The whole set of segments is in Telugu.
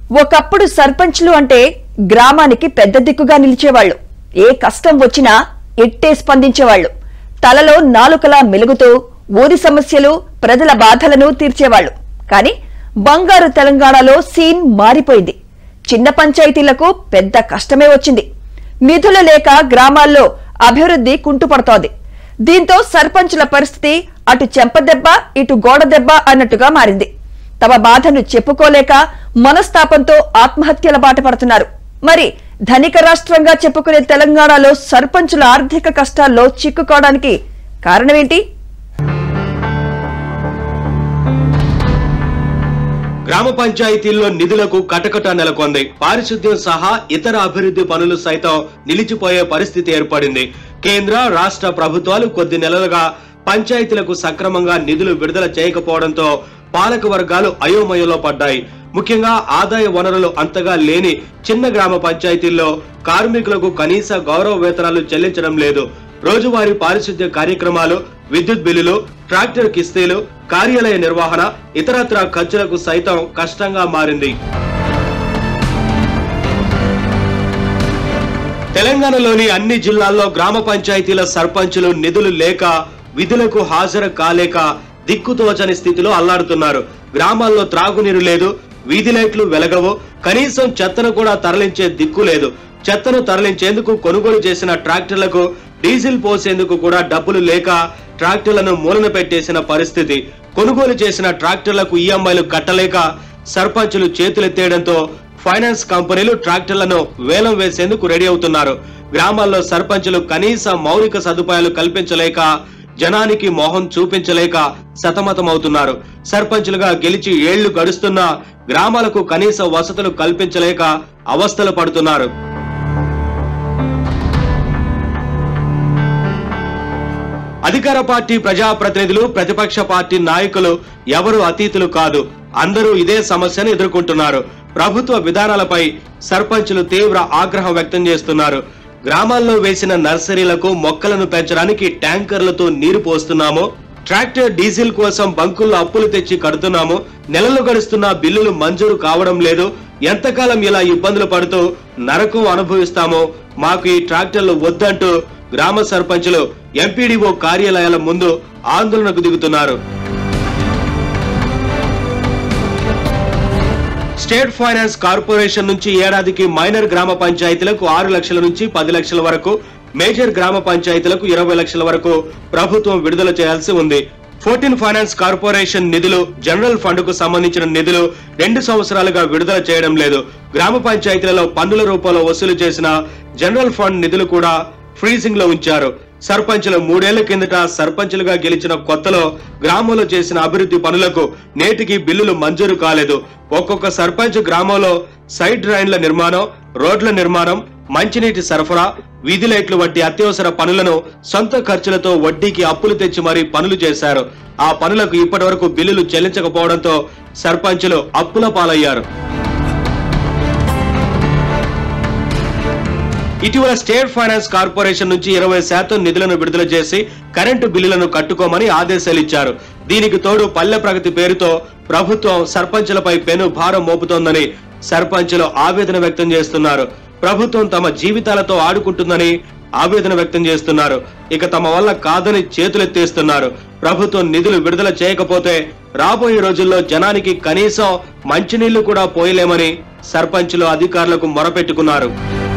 ఒకప్పుడు సర్పంచ్లు అంటే గ్రామానికి పెద్ద దిక్కుగా నిలిచేవాళ్లు ఏ కష్టం వచ్చినా ఎట్టే స్పందించేవాళ్లు తలలో నాలుకలా మెలుగుతూ ఊరి సమస్యలు ప్రజల బాధలను తీర్చేవాళ్లు కానీ బంగారు తెలంగాణలో సీన్ మారిపోయింది చిన్న పంచాయతీలకు పెద్ద కష్టమే వచ్చింది నిధులు లేక గ్రామాల్లో అభివృద్ధి కుంటుపడుతోంది దీంతో సర్పంచుల పరిస్థితి అటు చెంపదెబ్బ ఇటు గోడ దెబ్బ అన్నట్టుగా మారింది తమ బాధను చెప్పుకోలేక మనస్తాపంతో ఆత్మహత్యల బాట పడుతున్నారు మరి ధనిక రాష్ట్రంగా చెప్పుకునే తెలంగాణలో సర్పంచుల ఆర్థిక కష్టాల్లో చిక్కుకోవడానికి కారణమేంటి గ్రామ పంచాయతీల్లో నిధులకు కటకట నెలకొంది పారిశుద్ధ్యం సహా ఇతర అభివృద్ధి పనులు సైతం నిలిచిపోయే పరిస్థితి ఏర్పడింది కేంద్ర రాష్ట్ర ప్రభుత్వాలు కొద్ది నెలలుగా పంచాయతీలకు సక్రమంగా నిధులు విడుదల చేయకపోవడంతో పాలక వర్గాలు అయోమయంలో పడ్డాయి ముఖ్యంగా ఆదాయ వనరులు అంతగా లేని చిన్న గ్రామ పంచాయతీల్లో కార్మికులకు కనీస గౌరవ వేతనాలు చెల్లించడం లేదు రోజువారీ పారిశుద్ధ్య కార్యక్రమాలు విద్యుత్ బిల్లులు ట్రాక్టర్ కిస్తీలు కార్యాలయ నిర్వహణ ఇతరత్ర ఖర్చులకు సైతం కష్టంగా మారింది తెలంగాణలోని అన్ని జిల్లాల్లో గ్రామ పంచాయతీల సర్పంచులు నిధులు లేక విధులకు హాజరు కాలేక దిక్కుతోచని స్థితిలో అల్లాడుతున్నారు గ్రామాల్లో త్రాగునీరు లేదు వీధి లైట్లు వెలగవు కనీసం చెత్తను కూడా తరలించే దిక్కు లేదు చెత్తను తరలించేందుకు కొనుగోలు చేసిన ట్రాక్టర్లకు డీజిల్ పోసేందుకు కూడా డబ్బులు లేక ట్రాక్టర్లను మూలన పెట్టేసిన పరిస్థితి కొనుగోలు చేసిన ట్రాక్టర్లకు ఈఎంఐలు కట్టలేక సర్పంచులు చేతులెత్తేయడంతో ఫైనాన్స్ కంపెనీలు ట్రాక్టర్లను వేలం వేసేందుకు రెడీ అవుతున్నారు గ్రామాల్లో సర్పంచులు కనీస మౌలిక సదుపాయాలు కల్పించలేక జనానికి మోహం చూపించలేక సతమతమవుతున్నారు సర్పంచులుగా గెలిచి ఏళ్లు గడుస్తున్నా గ్రామాలకు కనీస వసతులు కల్పించలేక అవస్థలు పడుతున్నారు అధికార పార్టీ ప్రజాప్రతినిధులు ప్రతిపక్ష పార్టీ నాయకులు ఎవరు అతీతులు కాదు అందరూ ఇదే సమస్యను ఎదుర్కొంటున్నారు ప్రభుత్వ విధానాలపై సర్పంచులు తీవ్ర ఆగ్రహం వ్యక్తం చేస్తున్నారు గ్రామాల్లో వేసిన నర్సరీలకు మొక్కలను పెంచడానికి ట్యాంకర్లతో నీరు పోస్తున్నాము ట్రాక్టర్ డీజిల్ కోసం బంకుల్లో అప్పులు తెచ్చి కడుతున్నాము నెలలు గడుస్తున్నా బిల్లులు మంజూరు కావడం లేదు ఎంతకాలం ఇలా ఇబ్బందులు పడుతూ నరకం అనుభవిస్తామో మాకు ఈ ట్రాక్టర్లు వద్దంటూ గ్రామ సర్పంచులు ఎంపీడీఓ కార్యాలయాల ముందు ఆందోళనకు దిగుతున్నారు స్టేట్ ఫైనాన్స్ కార్పొరేషన్ నుంచి ఏడాదికి మైనర్ గ్రామ పంచాయతీలకు ఆరు లక్షల నుంచి పది లక్షల వరకు మేజర్ గ్రామ పంచాయతీలకు ఇరవై లక్షల వరకు ప్రభుత్వం విడుదల చేయాల్సి ఉంది ఫోర్టీన్ ఫైనాన్స్ కార్పొరేషన్ నిధులు జనరల్ ఫండ్ కు సంబంధించిన నిధులు రెండు సంవత్సరాలుగా విడుదల చేయడం లేదు గ్రామ పంచాయతీలలో పన్నుల రూపంలో వసూలు చేసిన జనరల్ ఫండ్ నిధులు కూడా ఫ్రీజింగ్ లో ఉంచారు సర్పంచులు మూడేళ్ల కిందట సర్పంచులుగా గెలిచిన కొత్తలో గ్రామంలో చేసిన అభివృద్ధి పనులకు నేటికి బిల్లులు మంజూరు కాలేదు ఒక్కొక్క సర్పంచ్ గ్రామంలో సైడ్ డ్రైన్ల నిర్మాణం రోడ్ల నిర్మాణం మంచినీటి సరఫరా వీధి లైట్లు వంటి అత్యవసర పనులను సొంత ఖర్చులతో వడ్డీకి అప్పులు తెచ్చి మరీ పనులు చేశారు ఆ పనులకు ఇప్పటి వరకు బిల్లులు చెల్లించకపోవడంతో సర్పంచులు అప్పుల పాలయ్యారు ఇటీవల స్టేట్ ఫైనాన్స్ కార్పొరేషన్ నుంచి ఇరవై శాతం నిధులను విడుదల చేసి కరెంటు బిల్లులను కట్టుకోమని ఆదేశాలు ఇచ్చారు దీనికి తోడు పల్లె ప్రగతి పేరుతో ప్రభుత్వం సర్పంచులపై పెను భారం మోపుతోందని సర్పంచులు ఆవేదన వ్యక్తం చేస్తున్నారు ప్రభుత్వం తమ జీవితాలతో ఆడుకుంటుందని ఆవేదన వ్యక్తం చేస్తున్నారు ఇక తమ వల్ల కాదని చేతులెత్తేస్తున్నారు ప్రభుత్వం నిధులు విడుదల చేయకపోతే రాబోయే రోజుల్లో జనానికి కనీసం మంచినీళ్లు కూడా పోయలేమని సర్పంచులు అధికారులకు మొరపెట్టుకున్నారు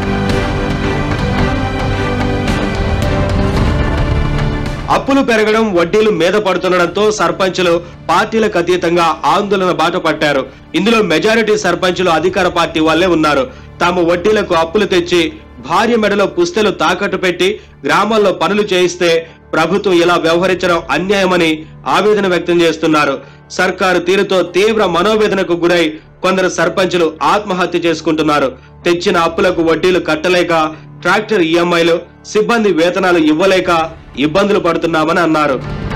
అప్పులు పెరగడం వడ్డీలు మీద పడుతుండడంతో సర్పంచులు పార్టీలకు అతీతంగా ఆందోళన బాట పట్టారు ఇందులో మెజారిటీ సర్పంచులు అధికార పార్టీ వాళ్ళే ఉన్నారు తాము వడ్డీలకు అప్పులు తెచ్చి భార్య మెడలో పుస్తెలు తాకట్టు పెట్టి గ్రామాల్లో పనులు చేయిస్తే ప్రభుత్వం ఇలా వ్యవహరించడం అన్యాయమని ఆవేదన వ్యక్తం చేస్తున్నారు సర్కారు తీరుతో తీవ్ర మనోవేదనకు గురై కొందరు సర్పంచులు ఆత్మహత్య చేసుకుంటున్నారు తెచ్చిన అప్పులకు వడ్డీలు కట్టలేక ట్రాక్టర్ ఈఎంఐలు సిబ్బంది వేతనాలు ఇవ్వలేక ఇబ్బందులు పడుతున్నామని అన్నారు